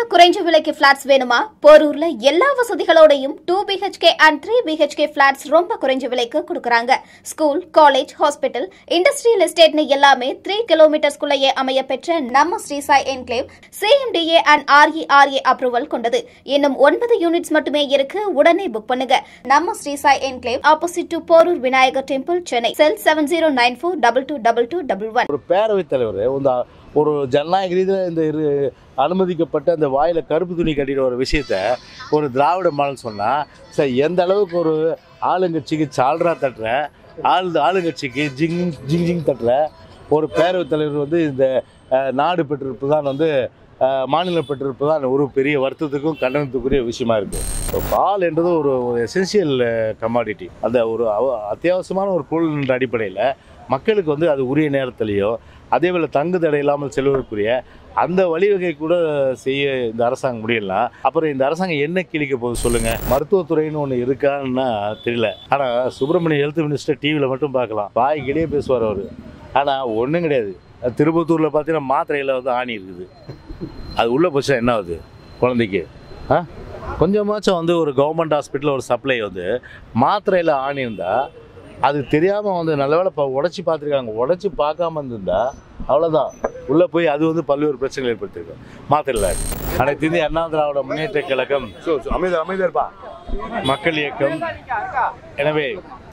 குறைஞ்ச விலைக்கு பிளாட்ஸ் வேணுமா போரூர்ல எல்லா வசதிகளோடையும் two BHK and three BHK flats ரொம்ப குறைஞ்ச விலைக்கு கொடுக்கறாங்க ஸ்கூல் காலேஜ் ஹாஸ்பிட்டல் இண்டஸ்ட்ரியல் எஸ்டேட்னு எல்லாமே த்ரீ கிலோமீட்டர்ஸ்குள்ளேயே அமைய பெற்ற நம்ம Sri Sai enclave CMDA and RERA approval கொண்டது இன்னும் ஒன்பது யூனிட்ஸ் மட்டுமே இருக்கு உடனே புக் பண்ணுங்க நம்ம Sri Sai enclave opposite to Porur Vinayagar temple Chennai cell seven zero nine four double two double two double one ஒரு பேரவைத் தலைவர் இந்த ஒரு ஜனநாயக ரீதியில் இந்த இரு அனுமதிக்கப்பட்ட அந்த வாயில் கருப்பு துணி கட்டின ஒரு விஷயத்த ஒரு திராவிட மாடல் சொன்னால் சார் எந்த அளவுக்கு ஒரு ஆளுங்கட்சிக்கு சால்ரா தட்டுற ஆள் ஆளுங்கட்சிக்கு ஜிங் ஜிங் ஜிங் தட்டுற ஒரு பேரவைத் தலைவர் வந்து இந்த அஹ், நாடு பெற்றிருப்பு தான் வந்து அஹ், மாநிலம் பெற்றிருப்பு தான் ஒரு பெரிய வருத்தத்துக்கும் கண்டனத்துக்குரிய விஷயமா இருக்குது பால் என்றது ஒரு ஒரு எசென்சியல் கமாடிட்டி அந்த ஒரு அவ- அத்தியாவசியமான ஒரு பொருள் என்ற அடிப்படையில் மக்களுக்கு வந்து அது உரிய நேரத்திலேயோ அதே போல் தங்கு தடை இல்லாமல் செல்வதற்குரிய அந்த வழிவகை கூட செய்ய இந்த அரசாங்கம் முடியலாம் அப்புறம் இந்த அரசாங்கம் என்ன கிழிக்க போகுது சொல்லுங்க மருத்துவத்துறைன்னு ஒன்று இருக்கான்னா தெரியல ஆனால் சுப்பிரமணிய ஹெல்த் மினிஸ்டர் டிவியில் மட்டும் பார்க்கலாம் பாய் கிட்டே பேசுவார் அவர் ஆனால் ஒன்றும் கிடையாது திருப்பத்தூரில் பார்த்தீங்கன்னா மாத்திரையில் வந்து ஆணி இருக்குது அது உள்ளே போச்சா என்ன ஆகுது குழந்தைக்கு ஆ கொஞ்சமாச்சும் வந்து ஒரு கவர்மெண்ட் ஹாஸ்பிட்டலில் ஒரு சப்ளை வந்து மாத்திரையில் ஆணி இருந்தால் அது தெரியாமல் வந்து நல்ல வேளை இப்போ உடச்சி பார்த்துருக்காங்க உடச்சி பார்க்காம இருந்திருந்தா அவ்வளோதான் உள்ளே போய் அது வந்து பல்வேறு பிரச்சனைகள் ஏற்படுத்திருக்கு மாத்திரையில் அனைத்து இந்திய அண்ணா திராவிட முன்னேற்ற கழகம் அமைதி அமைதியா இருப்பா மக்கள் இயக்கம் எனவே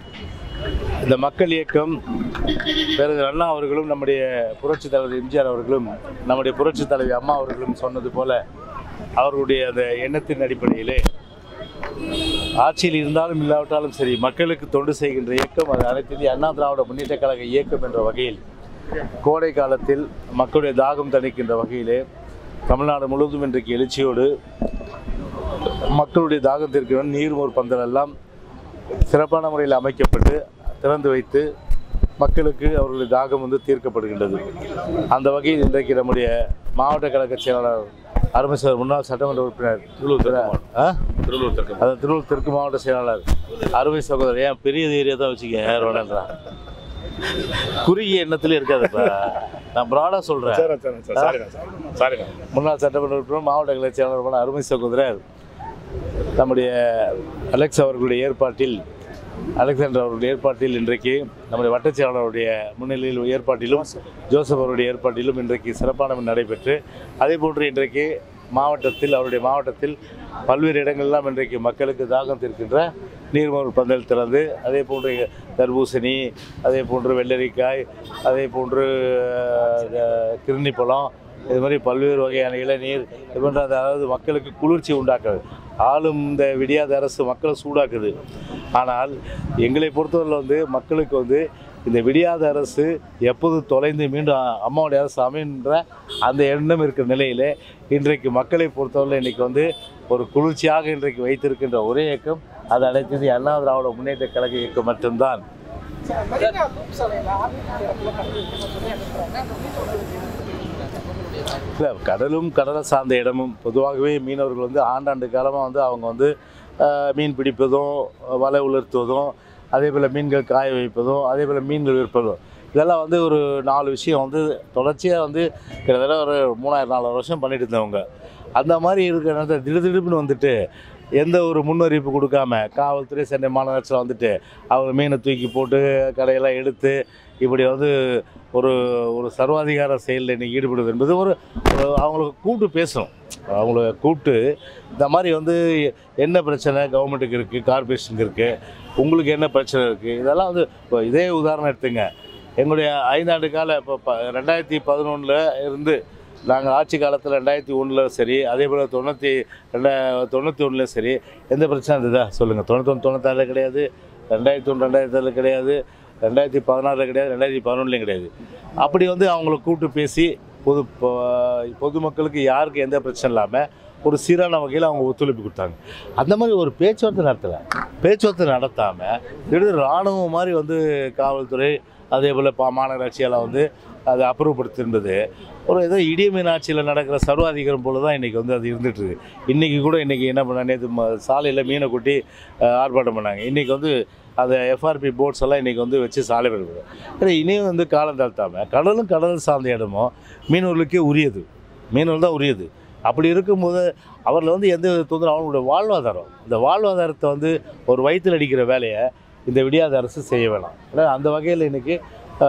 இந்த மக்கள் இயக்கம் பேரறிஞர் அண்ணா அவர்களும் நம்முடைய புரட்சித் தலைவர் எம்ஜிஆர் அவர்களும் நம்முடைய புரட்சித் தலைவி அம்மா அவர்களும் சொன்னது போல அவர்களுடைய அந்த எண்ணத்தின் அடிப்படையிலே ஆட்சியில் இருந்தாலும் இல்லாவிட்டாலும் சரி மக்களுக்கு தொண்டு செய்கின்ற இயக்கம் அது அனைத்து இந்திய அண்ணா திராவிட முன்னேற்ற கழக இயக்கம் என்ற வகையில் கோடை காலத்தில் மக்களுடைய தாகம் தணிக்கின்ற வகையிலே தமிழ்நாடு முழுவதும் இன்றைக்கு எழுச்சியோடு மக்களுடைய தாகத்திற்கு நீர்மோர் பந்தல் எல்லாம் சிறப்பான முறையில் அமைக்கப்பட்டு திறந்து வைத்து மக்களுக்கு அவர்களுடைய தாகம் வந்து தீர்க்கப்படுகின்றது அந்த வகையில் இன்றைக்கு நம்முடைய மாவட்ட கழக செயலாளர் அருமை சார் முன்னாள் சட்டமன்ற உறுப்பினர் திருவள்ளூர் ஆ திருவள்ளூர் தெற்கு அதான் திருவள்ளூர் தெற்கு மாவட்ட செயலாளர் அருமை சகோதரர் ஏன் பெரிய ஏரியா தான் வச்சுக்க ரோடன்றா குறுகிய எண்ணத்துல இருக்காதுப்பா நான் ப்ராடாக சொல்கிறேன் சரி சரி சரி சாரிண்ணா சாரிண்ணா முன்னாள் சட்டமன்ற உறுப்பினர் மாவட்ட கிளை செயலாளர் அருமை சகோதரர் நம்முடைய அலெக்ஸ் அவர்களுடைய ஏற்பாட்டில் அலெக்சாண்டர் அவர்களுடைய ஏற்பாட்டில் இன்றைக்கு நம்முடைய வட்டச் செயலாளருடைய முன்னிலையில் ஏற்பாட்டிலும் ஜோசப் அவருடைய ஏற்பாட்டிலும் இன்றைக்கு சிறப்பான நடைபெற்று அதே போன்று இன்றைக்கு மாவட்டத்தில் அவருடைய மாவட்டத்தில் பல்வேறு இடங்களெல்லாம் இன்றைக்கு மக்களுக்கு தாகம் தீர்க்கின்ற நீர்மோர் பந்தல் திறந்து அதே போன்று தர்பூசணி அதே போன்று வெள்ளரிக்காய் அதே போன்று அஹ், கிருணி பழம் இது மாதிரி பல்வேறு வகையான இளநீர் இது போன்ற அதாவது மக்களுக்கு குளிர்ச்சி உண்டாக்குது ஆளும் இந்த விடியாத அரசு மக்களை சூடாக்குது ஆனால் எங்களை பொறுத்தவரையில் வந்து மக்களுக்கு வந்து இந்த விடியாத அரசு எப்போது தொலைந்து மீண்டும் அம்மாவுடைய அரசு அமைன்ற அந்த எண்ணம் இருக்கிற நிலையிலே இன்றைக்கு மக்களை பொறுத்தவரையில் இன்றைக்கி வந்து ஒரு குளிர்ச்சியாக இன்றைக்கு வைத்திருக்கின்ற ஒரே இயக்கம் அது அனைத்து இந்திய அண்ணா திராவிட முன்னேற்ற கழக இயக்கம் மட்டும்தான் இல்லை கடலும் கடலை சார்ந்த இடமும் பொதுவாகவே மீனவர்கள் வந்து ஆண்டாண்டு காலமாக வந்து அவங்க வந்து ஆஹ், மீன் பிடிப்பதும் வலை உலர்த்துவதும் அதே போல் மீன்கள் காய வைப்பதும் அதே போல் மீன்கள் விற்பதும் இதெல்லாம் வந்து ஒரு நாலு விஷயம் வந்து தொடர்ச்சியாக வந்து கிட்டத்தட்ட ஒரு மூணாயிரம் நாலாயிரம் வருஷம் பண்ணிட்டு இருந்தவங்க அந்த மாதிரி இருக்கிற நேரத்தில் திடுதிடுப்புன்னு வந்துட்டு எந்த ஒரு முன்னறிவிப்பு கொடுக்காம காவல்துறை சென்னை மாநகராட்சியில் வந்துட்டு அவங்க மீனை தூக்கி போட்டு கடையெல்லாம் எடுத்து இப்படி வந்து ஒரு ஒரு சர்வாதிகார செயலில் இன்னைக்கு ஈடுபடுவது என்பது ஒரு ஒரு அவங்களுக்கு கூப்பிட்டு பேசணும் அவங்கள கூப்பிட்டு இந்த மாதிரி வந்து என்ன பிரச்சனை கவர்மெண்ட்டுக்கு இருக்குது கார்பரேஷனுக்கு இருக்குது உங்களுக்கு என்ன பிரச்சனை இருக்குது இதெல்லாம் வந்து இப்போ இதே உதாரணம் எடுத்துங்க எங்களுடைய ஐந்தாண்டு கால இப்போ ப ரெண்டாயிரத்தி பதினொன்றில் இருந்து நாங்கள் ஆட்சி காலத்தில் ரெண்டாயிரத்தி ஒன்றில் சரி அதே போல் தொண்ணூற்றி ரெண்டா தொண்ணூற்றி ஒன்றில் சரி எந்த பிரச்சனை இருந்ததா சொல்லுங்கள் தொண்ணூத்தொன்று தொண்ணூத்தாறில் கிடையாது ரெண்டாயிரத்தி ஒன்று ரெண்டாயிரத்தி ஆறில் கிடையாது ரெண்டாயிரத்தி பதினாறில் கிடையாது ரெண்டாயிரத்தி பதினொன்றுலையும் கிடையாது அப்படி வந்து அவங்கள கூப்பிட்டு பேசி பொது பொ- பொதுமக்களுக்கு யாருக்கு எந்த பிரச்சனை இல்லாமல் ஒரு சீரான வகையில் அவங்க ஒத்துழைப்பு கொடுத்தாங்க அந்த மாதிரி ஒரு பேச்சுவார்த்தை நடத்தலை பேச்சுவார்த்தை நடத்தாமல் திடீர் இராணுவம் மாதிரி வந்து காவல்துறை அதே போல் பா மாநகராட்சியெல்லாம் வந்து அதை அப்புறப்படுத்திருந்தது ஒரு ஏதோ இடியமீன் ஆட்சியில் நடக்கிற சர்வாதிகாரம் போல தான் இன்றைக்கி வந்து அது இருந்துட்டு இருக்கு இன்றைக்கி கூட இன்றைக்கி என்ன பண்ண நேற்று சாலையில் மீனை கொட்டி அஹ், ஆர்ப்பாட்டம் பண்ணாங்க இன்றைக்கி வந்து அந்த எஃப்ஆர்பி போட்ஸ் எல்லாம் இன்றைக்கி வந்து வச்சு சாலை வருது ஏன்னா இனியும் வந்து காலம் தாழ்த்தாமல் கடலும் கடல் சார்ந்த இடமும் மீனவர்களுக்கே உரியது மீனவர்கள் தான் உரியது அப்படி இருக்கும்போது அவரில் வந்து எந்த வித தொந்தரவு அவங்களுடைய வாழ்வாதாரம் இந்த வாழ்வாதாரத்தை வந்து ஒரு வயிற்றில் அடிக்கிற வேலையை இந்த விடியாத அரசு செய்ய வேணாம் ஏன்னா அந்த வகையில் இன்றைக்கி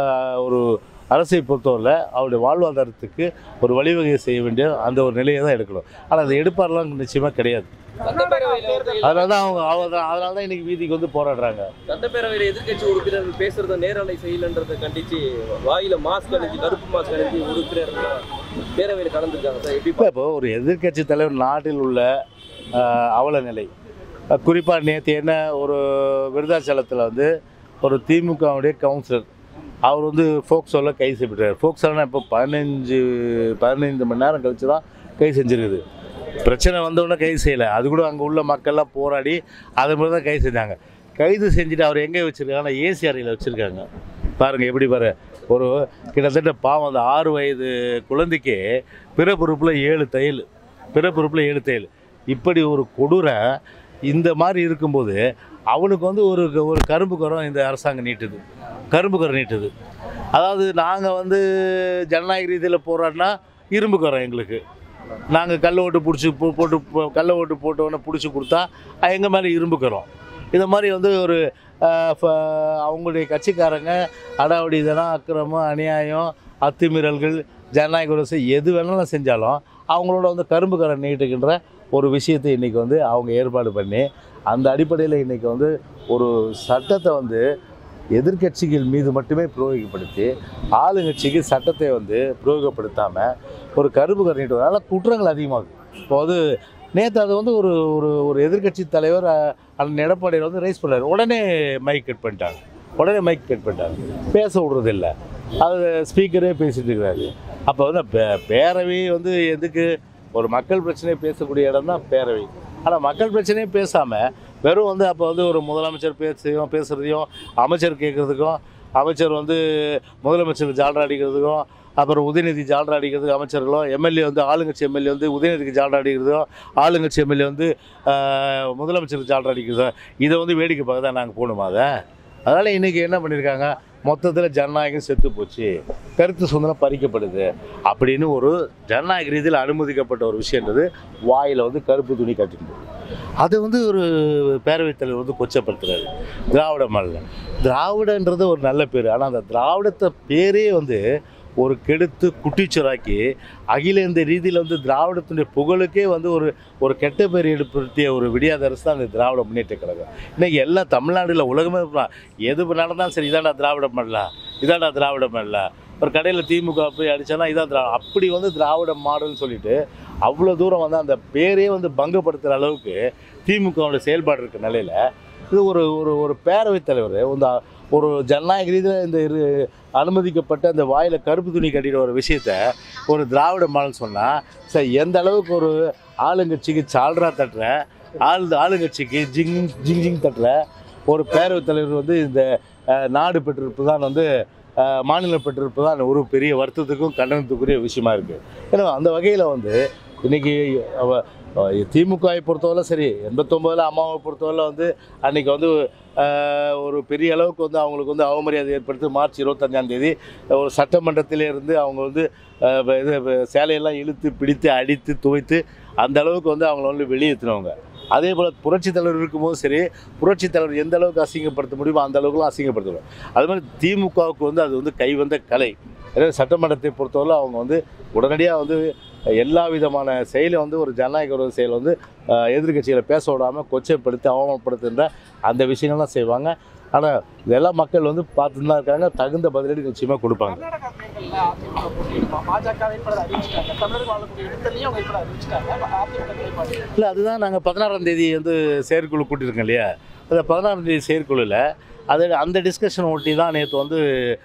ஒரு அரசை பொறுத்தவரை அவருடைய வாழ்வாதாரத்துக்கு ஒரு வழிவகை செய்ய வேண்டிய அந்த ஒரு நிலையை தான் எடுக்கணும் ஆனால் அதை எடுப்பாரெலாம் நிச்சயமாக கிடையாது சட்டப்பேரவையில வந்து அதனால தான் அவங்க அவங்க அதனால தான் இன்றைக்கி வீதிக்கு வந்து போராடுறாங்க சட்டப்பேரவையில எதிர்க்கட்சி உறுப்பினர்கள் பேசுறத நேரலை செய்யலன்றதை கண்டிச்சு வாயில மாஸ்க் அணிஞ்சு கருப்பு மாஸ்க் அணிஞ்சு உறுப்பினர்கள் பேரவையில கலந்துருக்காங்க சார் எப்படி இல்லை இப்போ ஒரு எதிர்க்கட்சி தலைவர் நாட்டில் உள்ள ஆஹ், அவல நிலை குறிப்பாக நேற்று என்ன ஒரு விருதாச்சலத்தில் வந்து ஒரு திமுகவுடைய கவுன்சிலர் அவர் வந்து ஃபோக்ஸோவில் கைது செய்யப்பட்டார் ஃபோக்ஸோனா இப்போ பதினஞ்சு பதினைந்து மணி நேரம் கழிச்சு தான் கைது செஞ்சிருக்குது பிரச்சனை வந்தவுடனே கைது செய்யலை அது கூட அங்கே உள்ள மக்கள்லாம் போராடி அது மாதிரி தான் கைது செஞ்சாங்க கைது செஞ்சுட்டு அவர் எங்கே வச்சுருக்காங்கன்னா ஏசி அறையில் வச்சுருக்காங்க பாருங்கள் எப்படி பாரு ஒரு கிட்டத்தட்ட பாவம் அந்த ஆறு வயது குழந்தைக்கு பிறப்புறுப்பில் ஏழு தையல் பிறப்புறுப்பில் ஏழு தையல் இப்படி ஒரு கொடூரை இந்த மாதிரி இருக்கும்போது அவனுக்கு வந்து ஒரு ஒரு கரும்பு கரம் இந்த அரசாங்கம் நீட்டுது கரும்பு கரம் நீட்டுது அதாவது நாங்கள் வந்து ஜனநாயக ரீதியில் போராடினா இரும்பு கரம் எங்களுக்கு நாங்கள் கள்ள ஓட்டு பிடிச்சி போட்டு போ- கள்ள ஓட்டு போட்டவொடனே பிடிச்சி கொடுத்தா எங்கள் மேலே இரும்பு கரம் இந்த மாதிரி வந்து ஒரு ஆஹ், ஃப- அவங்களுடைய கட்சிக்காரங்க அடாவடி இதெல்லாம் அக்கிரமம் அநியாயம் அத்துமீறல்கள் ஜனநாயக அரசு எது வேணாலும் செஞ்சாலும் அவங்களோட வந்து கரும்பு கரம் நீட்டுகின்ற ஒரு விஷயத்தை இன்றைக்கி வந்து அவங்க ஏற்பாடு பண்ணி அந்த அடிப்படையில் இன்றைக்கி வந்து ஒரு சட்டத்தை வந்து எதிர்க்கட்சிகள் மீது மட்டுமே பிரயோகப்படுத்தி ஆளுங்கட்சிக்கு சட்டத்தை வந்து பிரயோகப்படுத்தாமல் ஒரு கரும்பு கரம் நீட்டுவதனால குற்றங்கள் அதிகமாகுது இப்போ வந்து நேற்று அது வந்து ஒரு ஒரு ஒரு எதிர்க்கட்சி தலைவர் அஹ், அண்ணன் எடப்பாடியில் வந்து ரைஸ் பண்ணார் உடனே மைக் கட் பண்ணிட்டாங்க உடனே மைக் கட் பண்ணிட்டாங்க பேச விடுறது இல்லை அது ஸ்பீக்கரே பேசிட்டு இருக்கிறாரு அப்போ வந்து பே- பேரவை வந்து எதுக்கு ஒரு மக்கள் பிரச்சனையை பேசக்கூடிய இடம் தான் பேரவை ஆனால் மக்கள் பிரச்சனையே பேசாமல் வெறும் வந்து அப்போ வந்து ஒரு முதலமைச்சர் பேசையும் பேசுகிறதையும் அமைச்சர் கேட்குறதுக்கும் அமைச்சர் வந்து முதலமைச்சருக்கு ஜால்ரா அடிக்கிறதுக்கும் அப்புறம் உதயநிதி ஜால்ரா அடிக்கிறதுக்கு அமைச்சர்களும் எம்எல்ஏ வந்து ஆளுங்கட்சி எம்எல்ஏ வந்து உதயநிதிக்கு ஜால்ரா அடிக்கிறதும் ஆளுங்கட்சி எம்எல்ஏ வந்து ஆஹ், முதலமைச்சருக்கு ஜால்ரா அடிக்கிறதும் இதை வந்து வேடிக்கை பார்க்க தான் நாங்கள் போகணுமா அதை அதனால் இன்றைக்கி என்ன பண்ணியிருக்காங்க மொத்தத்தில் ஜனநாயகம் செத்து போச்சு கருத்து சுதந்திரம் பறிக்கப்படுது அப்படின்னு ஒரு ஜனநாயக ரீதியில் அனுமதிக்கப்பட்ட ஒரு விஷயன்றது வாயில் வந்து கருப்பு துணி கட்டிட்டு அது வந்து ஒரு பேரவைத் தலைவர் வந்து கொச்சப்படுத்துறாரு திராவிட மாடல திராவிடன்றது ஒரு நல்ல பேர் ஆனால் அந்த திராவிடத்தை பேரே வந்து ஒரு கெடுத்து குட்டிச்சுராக்கி அகில இந்த ரீதியில் வந்து திராவிடத்தினுடைய புகழுக்கே வந்து ஒரு ஒரு கெட்ட பேர் ஏற்படுத்திய ஒரு விடியாத அரசு தான் அந்த திராவிட முன்னேற்ற கழகம் இன்னைக்கு எல்லாம் தமிழ்நாடுல உலகமே இருக்கலாம். எது நடந்தாலும் சரி இதாண்டா திராவிட மாடலா இதாண்டா திராவிட மாடலா ஒரு கடையில் திமுக போய் அடிச்சானா இதான் திரா அப்படி வந்து திராவிட மாடல்னு சொல்லிட்டு அவ்வளோ தூரம் வந்து அந்த பேரே வந்து பங்கப்படுத்துகிற அளவுக்கு திமுகவோட செயல்பாடு இருக்க நிலையில் இது ஒரு ஒரு ஒரு பேரவைத் தலைவர் இந்த ஒரு ஜனநாயக ரீதியில் இந்த இரு அனுமதிக்கப்பட்ட அந்த வாயில் கருப்பு துணி கட்டிட ஒரு விஷயத்த ஒரு திராவிட மாடல் சொன்னால் சார் எந்த அளவுக்கு ஒரு ஆளுங்கட்சிக்கு சால்ரா தட்டுற ஆளு ஆளுங்கட்சிக்கு ஜிங் ஜிங் ஜிங் தட்டுற ஒரு பேரவைத் தலைவர் வந்து இந்த அஹ், நாடு பெற்றிருப்பு தான் வந்து அஹ், மாநிலம் பெற்றிருப்பு தான் ஒரு பெரிய வருத்தத்துக்கும் கண்டனத்துக்குரிய விஷயமா இருக்குது ஏன்னா அந்த வகையில் வந்து இன்னைக்கு அவ அஹ், திமுகவை பொறுத்தவரை சரி எண்பத்தொம்போதில் அம்மாவை பொறுத்தவரை வந்து அன்னைக்கு வந்து அஹ், ஒரு பெரிய அளவுக்கு வந்து அவங்களுக்கு வந்து அவமரியாதை ஏற்படுத்தி மார்ச் இருபத்தஞ்சாம் தேதி ஒரு சட்டமன்றத்திலே இருந்து அவங்க வந்து அஹ், இது சேலையெல்லாம் இழுத்து பிடித்து அடித்து துவைத்து அந்த அளவுக்கு வந்து அவங்கள வந்து வெளியேற்றினவங்க அதே போல் புரட்சி தலைவர் இருக்கும்போது சரி புரட்சி தலைவர் எந்த அளவுக்கு அசிங்கப்படுத்த முடியுமோ அந்த அளவுக்குலாம் அசிங்கப்படுத்துவாங்க அது மாதிரி திமுகவுக்கு வந்து அது வந்து கைவந்த கலை எனவே சட்டமன்றத்தை பொறுத்தவரை அவங்க வந்து உடனடியாக வந்து எல்லா விதமான செயலை வந்து ஒரு ஜனநாயக விரோத செயல் வந்து அஹ், எதிர்க்கட்சிகளை பேச விடாமல் கொச்சைப்படுத்தி அவமானப்படுத்துகின்ற அந்த விஷயங்கள்லாம் செய்வாங்க ஆனால் இதெல்லாம் மக்கள் வந்து பார்த்துட்டு தான் இருக்காங்க தகுந்த பதிலடி நிச்சயமாக கொடுப்பாங்க கர்நாடகா தேர்தலில் அதிமுக போட்டியிடுமா பாஜக வேட்பாளர் அறிவிச்சிட்டாங்க தமிழர்கள் வாழக்கூடிய இடத்துலையும் அவங்க வேட்பாளர் அறிவிச்சிட்டாங்க அப்ப அதிமுக நிலைப்பாடு இல்லை அதுதான் நாங்கள் பதினாறாம் தேதி வந்து செயற்குழு கூட்டியிருக்கோம் இல்லையா அந்த பதினாறாம் தேதி செயற்குழுவில் அது அந்த டிஸ்கஷன் ஒட்டி தான் நேற்று வந்து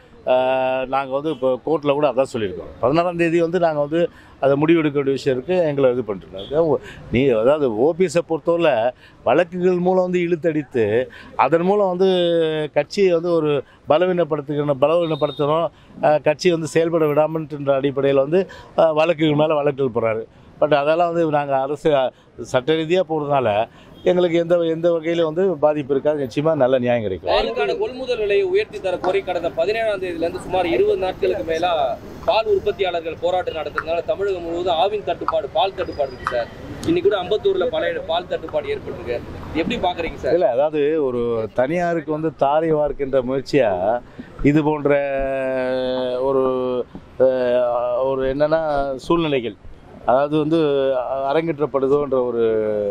நாங்கள் வந்து இப்போ கோர்ட்டில் கூட அதான் சொல்லியிருக்கோம் பதினாறாம் தேதி வந்து நாங்கள் வந்து அதை முடிவெடுக்க வேண்டிய விஷயம் இருக்குது எங்களை இது பண்ணிருக்கோம் நீ அதாவது ஓபிஎஸை பொறுத்தவரை வழக்குகள் மூலம் வந்து இழுத்தடித்து அதன் மூலம் வந்து கட்சியை வந்து ஒரு பலவீனப்படுத்துகிற பலவீனப்படுத்தணும் அஹ், கட்சியை வந்து செயல்பட விடாமன்ற அடிப்படையில் வந்து அஹ், வழக்குகள் மேலே வழக்குகள் போகிறாரு பட் அதெல்லாம் வந்து நாங்கள் அரசு சட்ட ரீதியாக போகிறதுனால எங்களுக்கு எந்த எந்த வகையிலும் வந்து பாதிப்பு இருக்காது நிச்சயமாக நல்ல நியாயம் கிடைக்கும் பாலுக்கான கொள்முதல் விலையை உயர்த்தி தர கோரி கடந்த பதினேழாம் தேதியில இருந்து சுமார் இருபது நாட்களுக்கு மேலா பால் உற்பத்தியாளர்கள் போராட்டம் நடத்துறதுனால தமிழகம் முழுவதும் ஆவின் தட்டுப்பாடு பால் தட்டுப்பாடு இருக்கு சார் இன்னைக்கு கூட அம்பத்தூர்ல பழைய பால் தட்டுப்பாடு ஏற்பட்டிருக்கு எப்படி பாக்குறீங்க சார் இல்லை அதாவது ஒரு தனியாருக்கு வந்து தாரை வார்க்கின்ற முயற்சியாக இது போன்ற ஒரு அஹ், ஒரு என்னன்னா சூழ்நிலைகள் அதாவது வந்து அரங்கேற்றப்படுதோன்ற ஒரு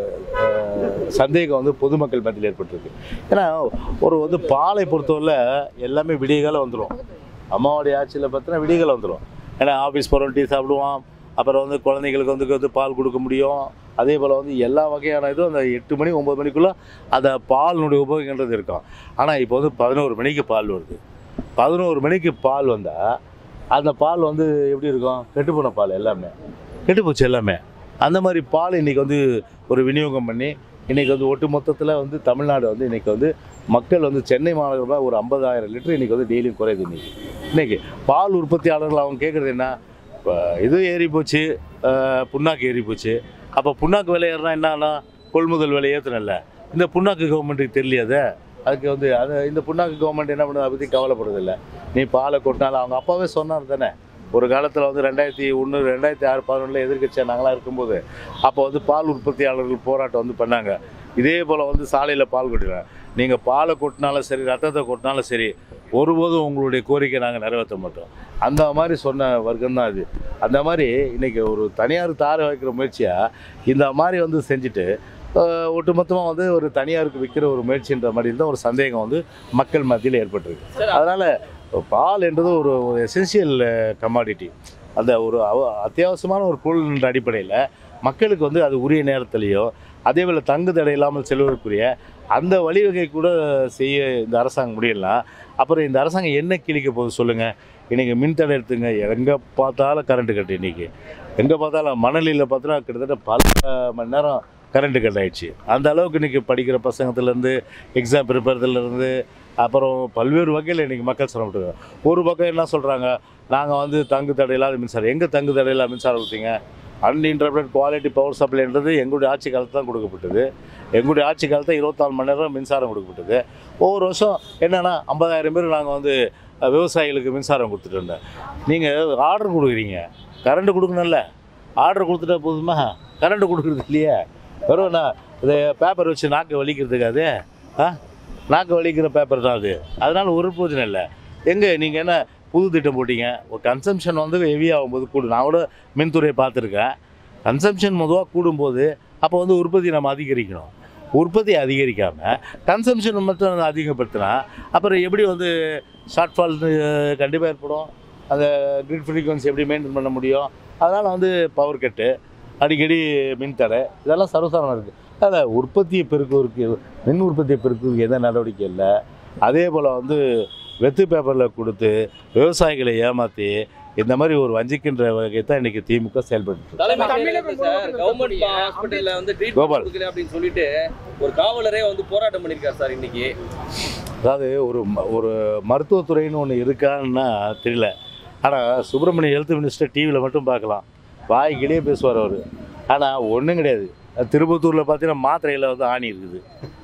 அஹ், சந்தேகம் வந்து பொதுமக்கள் மத்தியில் ஏற்பட்டிருக்கு ஏன்னா ஒரு வந்து பாலை பொறுத்தவரை எல்லாமே விடியகாலம் வந்துடும் அம்மாவுடைய ஆட்சியில் பார்த்தீங்கன்னா விடியகாலம் வந்துடும் ஏன்னா ஆஃபீஸ் போகிறோம் டீ சாப்பிடுவான் அப்புறம் வந்து குழந்தைங்களுக்கு வந்து வந்து பால் கொடுக்க முடியும் அதே போல் வந்து எல்லா வகையான இதுவும் அந்த எட்டு மணி ஒம்பது மணிக்குள்ளே அந்த பாலினுடைய உபயோகன்றது இருக்கும் ஆனால் இப்போ வந்து பதினோரு மணிக்கு பால் வருது பதினோரு மணிக்கு பால் வந்தால் அந்த பால் வந்து எப்படி இருக்கும் கெட்டுப்போன பால் எல்லாமே கெட்டுப்போச்சு எல்லாமே அந்த மாதிரி பால் இன்றைக்கி வந்து ஒரு விநியோகம் பண்ணி இன்றைக்கி வந்து ஒட்டு மொத்தத்தில் வந்து தமிழ்நாடு வந்து இன்றைக்கி வந்து மக்கள் வந்து சென்னை மாநகரமாக ஒரு ஐம்பதாயிரம் லிட்டர் இன்றைக்கி வந்து டெய்லியும் குறையுது இன்றைக்கி இன்றைக்கி பால் உற்பத்தியாளர்கள் அவங்க கேட்குறது என்ன இப்போ இது ஏறி போச்சு அஹ், புண்ணாக்கு ஏறி போச்சு அப்போ புண்ணாக்கு விலை ஏறினா என்னன்னா கொள்முதல் விலை ஏற்றணும்ல இந்த புண்ணாக்கு கவர்மெண்ட்டுக்கு தெரியலையாத அதுக்கு வந்து அது இந்த புண்ணாக்கு கவர்மெண்ட் என்ன பண்ணுது அதை பற்றி கவலைப்படுறதில்ல நீ பாலை கொட்டினாலும் அவங்க அப்பாவே சொன்னார் தானே ஒரு காலத்தில் வந்து ரெண்டாயிரத்தி ஒன்று ரெண்டாயிரத்தி ஆறு பதினொன்றில் எதிர்க்கட்சியாக நாங்களாம் இருக்கும்போது அப்போ வந்து பால் உற்பத்தியாளர்கள் போராட்டம் வந்து பண்ணாங்க இதே போல் வந்து சாலையில் பால் கொட்டிடுவேன் நீங்கள் பாலை கொட்டினாலும் சரி ரத்தத்தை கொட்டினாலும் சரி ஒருபோதும் உங்களுடைய கோரிக்கை நாங்கள் நிறைவேற்ற மாட்டோம் அந்த மாதிரி சொன்ன வர்க்கம் தான் இது அந்த மாதிரி இன்றைக்கி ஒரு தனியார் தார வைக்கிற முயற்சியாக இந்த மாதிரி வந்து செஞ்சுட்டு ஆஹ், ஒட்டுமொத்தமாக வந்து ஒரு தனியாருக்கு விற்கிற ஒரு முயற்சின்ற மாதிரி தான் ஒரு சந்தேகம் வந்து மக்கள் மத்தியில் ஏற்பட்டிருக்கு சரி. அதனால் பால் என்றது ஒரு ஒரு எசென்சியல் கமாடிட்டி அந்த ஒரு அவ- அத்தியாவசியமான ஒரு பொருள் அடிப்படையில் மக்களுக்கு வந்து அது உரிய நேரத்திலேயோ அதே போல் தங்கு தடை இல்லாமல் செல்வதற்குரிய அந்த வழிவகை கூட செய்ய இந்த அரசாங்கம் முடியலாம் அப்புறம் இந்த அரசாங்கம் என்ன கிழிக்க போகுது சொல்லுங்கள் இன்றைக்கி மின்தடை எடுத்துங்க எங்கே பார்த்தாலும் கரண்ட்டு கட்டு இன்றைக்கி எங்கே பார்த்தாலும் மணலியில் பார்த்தோன்னா கிட்டத்தட்ட பல மணி நேரம் கரண்ட்டு கட் ஆயிடுச்சு அந்த அளவுக்கு இன்றைக்கி படிக்கிற பசங்கத்துலேருந்து எக்ஸாம் ப்ரிப்பேர்லேருந்து அப்புறம் பல்வேறு வகையில் இன்றைக்கி மக்கள் சிரமப்பட்டு ஒரு பக்கம் என்ன சொல்கிறாங்க நாங்கள் வந்து தங்கு தடையில்லாத மின்சாரம் எங்கே தங்கு தடையில்லாத மின்சாரம் கொடுத்தீங்க அன்இன்டர்பிரட் குவாலிட்டி பவர் சப்ளைன்றது எங்களுடைய ஆட்சி காலத்தில் தான் கொடுக்கப்பட்டது எங்களுடைய ஆட்சி காலத்தில் இருபத்தாலு மணி நேரம் மின்சாரம் கொடுக்கப்பட்டது ஒவ்வொரு வருஷம் என்னென்னா ஐம்பதாயிரம் பேர் நாங்கள் வந்து அஹ், விவசாயிகளுக்கு மின்சாரம் கொடுத்துட்டு இருந்தோம் நீங்கள் ஆர்டர் கொடுக்குறீங்க கரண்ட் கொடுக்கணும்ல ஆர்டர் கொடுத்துட்டா போதுமா கரண்ட் கொடுக்குறது இல்லையே வெறும் நான் இதை பேப்பர் வச்சு நாக்கு வலிக்கிறதுக்கு அது ஆ நாக்கு வலிக்கிற பேப்பர் தான் அது அதனால் ஒரு பிரயோஜனம் இல்லை எங்கே நீங்கள் என்ன புது திட்டம் போட்டீங்க ஒரு கன்சம்ஷன் வந்து ஹெவி ஆகும்போது கூடும் நான் கூட மின்துறையை பார்த்துருக்கேன் கன்சம்ஷன் பொதுவாக கூடும்போது அப்போ வந்து உற்பத்தி நம்ம அதிகரிக்கணும் உற்பத்தி அதிகரிக்காமல் கன்சம்ஷன் மட்டும் அதிகப்படுத்தினா அப்புறம் எப்படி வந்து ஷார்ட் ஃபால் கண்டிப்பாக ஏற்படும் அந்த கிரிட் ஃப்ரீக்வன்சி எப்படி மெயின்டைன் பண்ண முடியும் அதனால் வந்து பவர் கட்டு அடிக்கடி மின் தடை இதெல்லாம் சர்வசாதாரணம் இருக்குது அதில் உற்பத்தியை பெருக்குவதற்கு மின் உற்பத்தியை பெருக்குவதற்கு எந்த நடவடிக்கை இல்லை அதே போல் வந்து வெத்து பேப்பரில் கொடுத்து விவசாயிகளை ஏமாற்றி இந்த மாதிரி ஒரு வஞ்சிக்கின்ற வகை தான் இன்றைக்கி திமுக செயல்பட்டு தலைமை தமிழகம் செயலகத்துல சார் முழுவதும் கவர்மெண்ட் இருக்கக்கூடிய ஹாஸ்பிட்டல்ல வந்து ட்ரீட்மெண்ட் கோபால். கொடுக்கல அப்படின்னு சொல்லிட்டு ஒரு காவலரே வந்து போராட்டம் பண்ணிருக்காரு சார் இன்னைக்கு அதாவது ஒரு ம- ஒரு மருத்துவத்துறைன்னு ஒன்று இருக்கான்னா தெரியல ஆனால் சுப்பிரமணிய ஹெல்த் மினிஸ்டர் டிவியில் மட்டும் பார்க்கலாம் வாய்க்கிலேயே பேசுவார் அவர் ஆனால் ஒன்றும் கிடையாது திருப்பத்தூரில் பார்த்தீங்கன்னா மாத்திரையில் வந்து ஆணி இருக்குது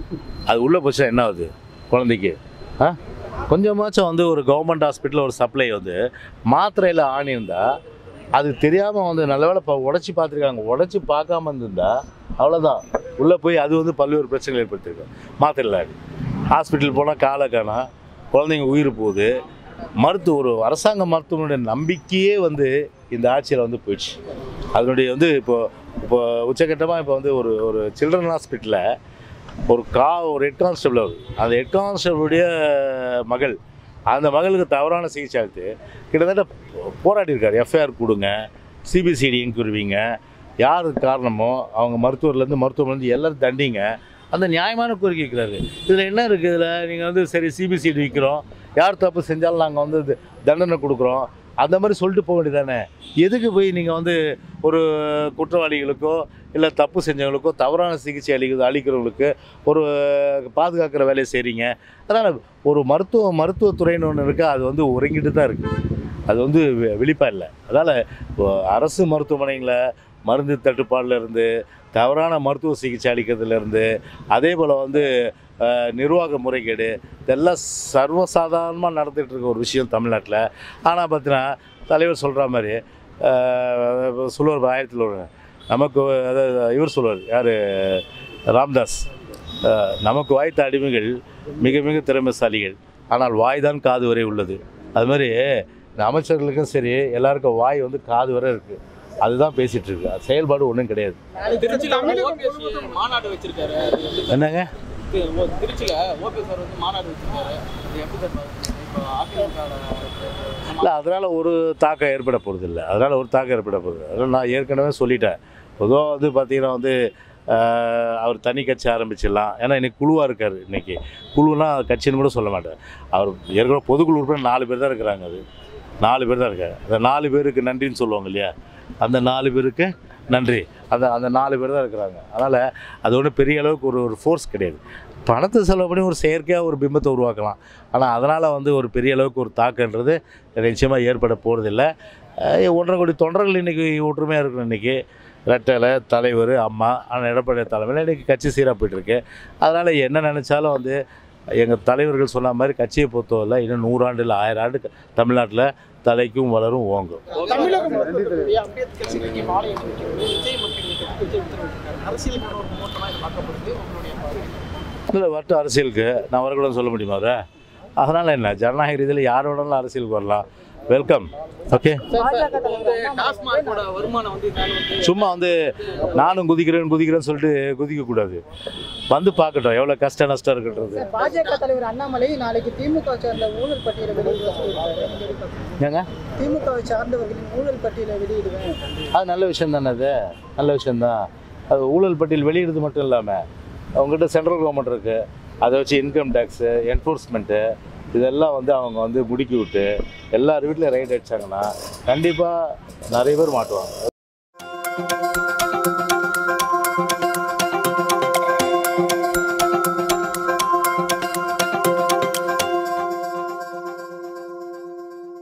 அது உள்ளே போச்சா என்ன ஆகுது குழந்தைக்கு ஆ கொஞ்சமாச்சும் வந்து ஒரு கவர்மெண்ட் ஹாஸ்பிட்டலில் ஒரு சப்ளை வந்து மாத்திரையில் ஆணி இருந்தால் அது தெரியாமல் வந்து நல்ல வேளை இப்போ உடச்சி பார்த்துருக்காங்க உடச்சி பார்க்காம இருந்திருந்தா அவ்வளோதான் உள்ளே போய் அது வந்து பல்வேறு பிரச்சனைகள் ஏற்படுத்திருக்கு மாத்திரையில் ஆணி ஹாஸ்பிட்டல் போனால் காலை காணா குழந்தைங்க உயிர் போகுது மருத்துவ ஒரு அரசாங்க மருத்துவனுடைய நம்பிக்கையே வந்து இந்த ஆட்சியில் வந்து போயிடுச்சு அதனுடைய வந்து இப்போ இப்போ உச்சகட்டமாக இப்போ வந்து ஒரு ஒரு சில்ட்ரன் ஹாஸ்பிட்டலில் ஒரு கா ஒரு ஹெட் கான்ஸ்டபிள் அவர் அந்த ஹெட் கான்ஸ்டபிளுடைய மகள் அந்த மகளுக்கு தவறான சிகிச்சை அளித்து கிட்டத்தட்ட போ- போராடி இருக்காரு எஃப்ஐஆர் கொடுங்க சிபிசிடி இன்குருவிங்க யார் காரணமோ அவங்க மருத்துவர்லேருந்து மருத்துவமனைலேருந்து எல்லாரும் தண்டிங்க அந்த நியாயமான கோரிக்கை வைக்கிறாரு இதில் என்ன இருக்குது இதில் நீங்கள் வந்து சரி சிபிசிடி விற்கிறோம் யார் தப்பு செஞ்சாலும் நாங்கள் வந்து இது தண்டனை கொடுக்குறோம் அந்த மாதிரி சொல்லிட்டு போக வேண்டியதானே எதுக்கு போய் நீங்கள் வந்து ஒரு குற்றவாளிகளுக்கோ இல்லை தப்பு செஞ்சவங்களுக்கோ தவறான சிகிச்சை அளிக்கிறது அளிக்கிறவங்களுக்கு ஒரு பாதுகாக்கிற வேலையை செய்கிறீங்க அதனால் ஒரு மருத்துவ மருத்துவத்துறைன்னு ஒன்று இருக்குது அது வந்து உறங்கிட்டு தான் இருக்குது அது வந்து வி- விழிப்பா இல்லை அதனால் அரசு மருத்துவமனைகளை மருந்து தட்டுப்பாடுல இருந்து தவறான மருத்துவ சிகிச்சை அளிக்கிறதுலேருந்து அதே போல் வந்து அஹ், நிர்வாக முறைகேடு இதெல்லாம் சர்வசாதாரணமாக நடந்துகிட்டு இருக்க ஒரு விஷயம் தமிழ்நாட்டில் ஆனால் பார்த்தீங்கன்னா தலைவர் சொல்கிற மாதிரி அஹ், சொல்லுவார் ஆயிரத்தில் ஒரு நமக்கு அதாவது இவர் சொல்லுவார் யார் ராம்தாஸ் அஹ், நமக்கு வாய்த்த அடிமைகள் மிக மிக திறமைசாலிகள் ஆனால் வாய் தான் காது வரை உள்ளது அது மாதிரி இந்த அமைச்சர்களுக்கும் சரி எல்லாருக்கும் வாய் வந்து காது வரை இருக்குது அதுதான் பேசிகிட்டு இருக்கு அது செயல்பாடு ஒன்றும் கிடையாது திருச்சியில ஓபிஎஸ் மாநாடு வச்சிருக்காரு அது எப்படி சார் என்னங்க இருக்கு? ஓ- திருச்சியில ஓபிஎஸ் அவர் வந்து மாநாடு வச்சிருக்காரு அது எப்படி சார் பாக்குறீங்க? இப்போ அதிமுக இல்லை அதனால் ஒரு தாக்கம் ஏற்பட போகிறதில்ல அதனால் ஒரு தாக்கம் ஏற்பட போகுது அதனால் நான் ஏற்கனவே சொல்லிட்டேன் பொதுவாக வந்து பார்த்தீங்கன்னா வந்து ஆஹ், அவர் தனி கட்சி ஆரம்பிச்சிடலாம் ஏன்னா இன்னைக்கு குழுவாக இருக்கார் இன்னைக்கு குழுனா கட்சின்னு கூட சொல்ல மாட்டேன் அவர் ஏற்கனவே பொதுக்குழு உறுப்பினர் நாலு பேர் தான் இருக்கிறாங்க அது நாலு பேர் தான் இருக்காங்க அந்த நாலு பேருக்கு நன்றின்னு சொல்லுவாங்க இல்லையா அந்த நாலு பேருக்கு நன்றி அந்த அந்த நாலு பேர் தான் இருக்கிறாங்க அதனால் அது ஒன்றும் பெரிய அளவுக்கு ஒரு ஒரு ஃபோர்ஸ் கிடையாது பணத்தை செலவு பண்ணி ஒரு செயற்கையாக ஒரு பிம்பத்தை உருவாக்கலாம் ஆனால் அதனால் வந்து ஒரு பெரிய அளவுக்கு ஒரு தாக்கன்றது நிச்சயமாக ஏற்பட போகிறதில்ல ஒன்றரை கோடி தொண்டர்கள் இன்றைக்கி ஒற்றுமையாக இருக்கணும் இன்றைக்கி ரெட்டலை தலைவர் அம்மா ஆனால் எடப்பாடி தலைமையில் இன்றைக்கி கட்சி சீராக போயிட்டுருக்கு அதனால் என்ன நினச்சாலும் வந்து எங்கள் தலைவர்கள் சொன்ன மாதிரி கட்சியை பொறுத்தவரை இன்னும் நூறாண்டு இல்லை ஆயிரம் ஆண்டு தமிழ்நாட்டில் தலைக்கும் வளரும் ஓங்கும் தமிழகம் முழுவதும் அம்பேத்கர் சிலைக்கு மாலை அணிவிக்கிறது விஜய் மக்கள் இயக்கத்துக்கு விஜய் உத்தரவிட்டிருக்காரு அரசியலுக்கான ஒரு முன்னோட்டமாக இது பார்க்கப்படுது உங்களுடைய பார்வை இல்லை வட்டு அரசியலுக்கு நான் வரக்கூடாதுன்னு சொல்ல முடியுமா அதை அதனால் என்ன ஜனநாயக ரீதியில் யார் வேணாலும் அரசியலுக்கு வரலாம் வெல்கம் ஓகே பாஜக வந்து டாஸ்மாகோட வருமானம் வந்து இதனால வந்து சும்மா வந்து நானும் குதிக்கிறேன் குதிக்கிறேன்னு சொல்லிட்டு குதிக்கக்கூடாது வந்து பார்க்கட்டும் எவ்வளோ கஷ்ட நஷ்டம் இருக்குன்றது பாஜக தலைவர் அண்ணாமலை நாளைக்கு திமுக சார்ந்த ஊழல் பட்டியலை வெளியிட சொல்லியிருக்காரு நீங்க எப்படி பார்க்கறீங்க? ஏங்க திமுகவை சார்ந்தவர்களின் ஊழல் பட்டியலை வெளியிடுவேன் அது நல்ல விஷயம் தானே அது நல்ல விஷயம்தான் அது ஊழல் பட்டியல் வெளியிடுறது மட்டும் இல்லாமல் அவங்ககிட்ட சென்ட்ரல் கவர்மெண்ட் இருக்குது அதை வச்சு இன்கம் டேக்ஸு என்ஃபோர்ஸ்மெண்ட்டு இதெல்லாம் வந்து அவங்க வந்து முடுக்கி விட்டு எல்லார் வீட்லையும் ரைட் அடிச்சாங்கன்னா கண்டிப்பாக நிறைய பேர் மாட்டுவாங்க